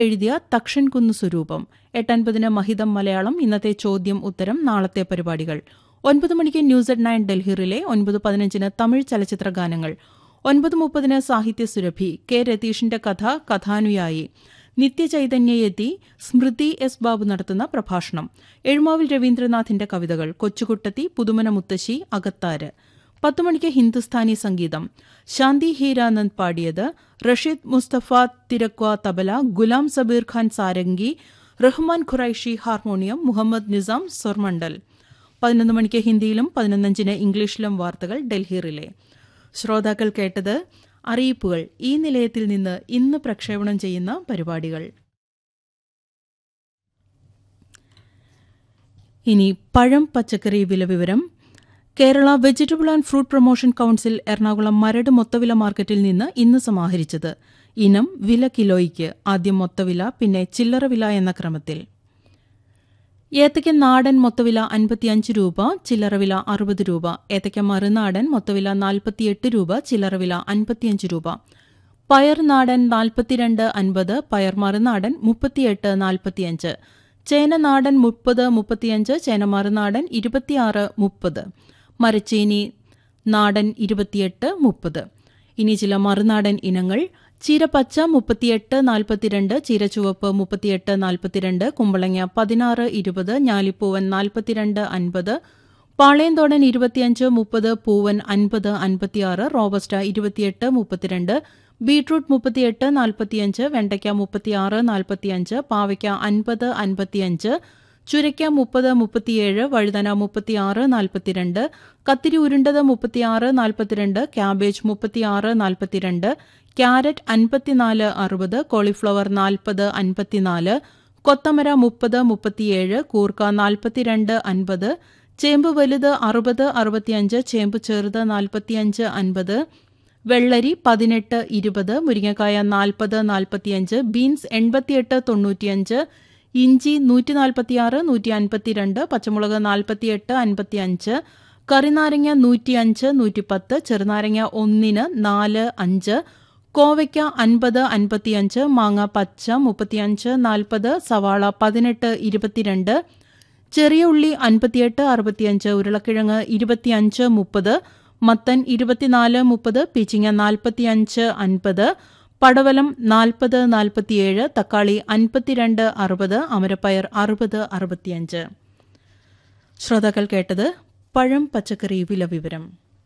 എഴുതിയ തക്ഷൻ കുന്ന് സ്വരൂപം എട്ടൻപതിന് മഹിതം മലയാളം ഇന്നത്തെ ചോദ്യം ഉത്തരം നാളത്തെ പരിപാടികൾ ഒൻപത് മണിക്ക് news at nine Delhi relay ഒൻപത് പതിനഞ്ചിന് തമിഴ് ചലച്ചിത്ര ഗാനങ്ങൾ ഒൻപത് മുപ്പതിന് സാഹിത്യ സുരഭി കെ രതീഷിന്റെ കഥ കഥാനുയായി നിത്യചൈതന്യയെത്തി സ്മൃതി എസ് ബാബു നടത്തുന്ന പ്രഭാഷണം എഴുമാവിൽ രവീന്ദ്രനാഥിന്റെ കവിതകൾ കൊച്ചുകുട്ടത്തി പുതുമന മുത്തശ്ശി അകത്താര് പത്തു മണിക്ക് ഹിന്ദുസ്ഥാനി സംഗീതം ശാന്തി ഹീരാനന്ദ് പാടിയത് റഷീദ് മുസ്തഫ തിരക്വ തബല ഗുലാം സബീർ ഖാൻ സാരംഗി റഹ്മാൻ ഖുറൈഷി ഹാർമോണിയം മുഹമ്മദ് നിസാം സ്വർമണ്ഡൽ പതിനൊന്ന് മണിക്ക് ഹിന്ദിയിലും പതിനൊന്നഞ്ചിന് ഇംഗ്ലീഷിലും വാർത്തകൾ ഡൽഹി റിലേ ശ്രോതാക്കൾ കേട്ടത് അറിയിപ്പുകൾ ഈ നിലയത്തിൽ നിന്ന് ഇന്ന് പ്രക്ഷേപണം ചെയ്യുന്ന പരിപാടികൾ ഇനി പഴം പച്ചക്കറി വില വിവരം Kerala vegetable and fruit promotion council Ernakulam Maradu മൊത്തവില മാർക്കറ്റിൽ നിന്ന് ഇന്ന് സമാഹരിച്ചത് ഇനം വില കിലോയ്ക്ക് ആദ്യം മൊത്തവില പിന്നെ ചില്ലറ വില എന്ന ക്രമത്തിൽ ഏത്തയ്ക്ക നാടൻ മൊത്തവില അൻപത്തിയഞ്ച് രൂപ ചില്ലറ വില അറുപത് രൂപ ഏത്തയ്ക്ക മറുനാടൻ മൊത്തവില നാൽപ്പത്തിയെട്ട് രൂപ ചില്ലറ വില അൻപത്തിയഞ്ച് രൂപ പയർ നാടൻ നാൽപ്പത്തിരണ്ട് അൻപത് പയർ മറുനാടൻ മുപ്പത്തിയെട്ട് നാൽപ്പത്തിയഞ്ച് ചേന നാടൻ മുപ്പത് മുപ്പത്തിയഞ്ച് ചേന മറുനാടൻ ഇരുപത്തിയാറ് മുപ്പത് മരച്ചീനി നാടൻ ഇരുപത്തിയെട്ട് മുപ്പത് ഇനി ചില മറുനാടൻ ഇനങ്ങൾ ചീര പച്ച മുപ്പത്തിയെട്ട് നാൽപ്പത്തിരണ്ട് ചീര ചുവപ്പ് മുപ്പത്തിയെട്ട് നാൽപ്പത്തിരണ്ട് കുമ്പളങ്ങ പതിനാറ് ഇരുപത് ഞാലിപ്പൂവൻ നാൽപ്പത്തിരണ്ട് അൻപത് പാളയന്തോടൻ ഇരുപത്തിയഞ്ച് മുപ്പത് പൂവൻ അൻപത് അൻപത്തിയാറ് റോബസ്റ്റ ഇരുപത്തിയെട്ട് മുപ്പത്തിരണ്ട് ബീട്രൂട്ട് മുപ്പത്തിയെട്ട് നാൽപ്പത്തിയഞ്ച് വെണ്ടയ്ക്ക മുപ്പത്തിയാറ് നാൽപ്പത്തിയഞ്ച് പാവയ്ക്ക അൻപത് അൻപത്തിയഞ്ച് ചുരയ്ക്ക മുപ്പത് മുപ്പത്തിയേഴ് വഴുതന മുപ്പത്തിയാറ് നാൽപ്പത്തിരണ്ട് കത്തിരി ഉരുണ്ടത് മുപ്പത്തിയാറ് നാൽപ്പത്തിരണ്ട് ക്യാബേജ് മുപ്പത്തിയാറ് നാൽപ്പത്തിരണ്ട് ക്യാരറ്റ് അൻപത്തിനാല് അറുപത് കോളിഫ്ലവർ നാൽപ്പത് അൻപത്തിനാല് കൊത്തമര മുപ്പത് മുപ്പത്തിയേഴ് കൂർക്ക നാൽപ്പത്തിരണ്ട് അൻപത് ചേമ്പ് വലുത് അറുപത് അറുപത്തിയഞ്ച് ചേമ്പ് ചെറുത് നാൽപ്പത്തിയഞ്ച് അൻപത് വെള്ളരി പതിനെട്ട് ഇരുപത് മുരിങ്ങക്കായ നാൽപ്പത് നാൽപ്പത്തിയഞ്ച് ബീൻസ് എൺപത്തിയെട്ട് തൊണ്ണൂറ്റിയഞ്ച് ഇഞ്ചി നൂറ്റി നാൽപ്പത്തിയാറ് നൂറ്റി അൻപത്തിരണ്ട് പച്ചമുളക് നാൽപ്പത്തിയെട്ട് അൻപത്തിയഞ്ച് കറിനാരങ്ങ നൂറ്റിയഞ്ച് നൂറ്റിപ്പത്ത് ചെറുനാരങ്ങ ഒന്നിന് നാല് അഞ്ച് കോവയ്ക്ക അൻപത് അൻപത്തിയഞ്ച് മാങ്ങ പച്ച മുപ്പത്തിയഞ്ച് നാൽപ്പത് സവാള പതിനെട്ട് ഇരുപത്തിരണ്ട് ചെറിയ ഉള്ളി അൻപത്തിയെട്ട് അറുപത്തിയഞ്ച് ഉരുളക്കിഴങ്ങ് ഇരുപത്തിയഞ്ച് മുപ്പത് മത്തൻ ഇരുപത്തിനാല് മുപ്പത് പീച്ചിങ്ങ നാൽപ്പത്തിയഞ്ച് അൻപത് പടവലം നാൽപ്പത് നാൽപ്പത്തിയേഴ് തക്കാളി അൻപത്തിരണ്ട് അറുപത് അമരപ്പയർ അറുപത് അറുപത്തിയഞ്ച് ശ്രോതാക്കൾ കേട്ടത് പഴം പച്ചക്കറി വില വിവരം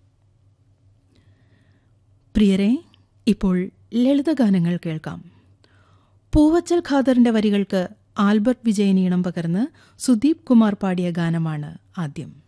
പ്രിയരെ ഇപ്പോൾ ലളിതഗാനങ്ങൾ കേൾക്കാം പൂവച്ചൽ ഖാദറിന്റെ വരികൾക്ക് ആൽബർട്ട് വിജയനീണം പകർന്ന് സുദീപ് കുമാർ പാടിയ ഗാനമാണ് ആദ്യം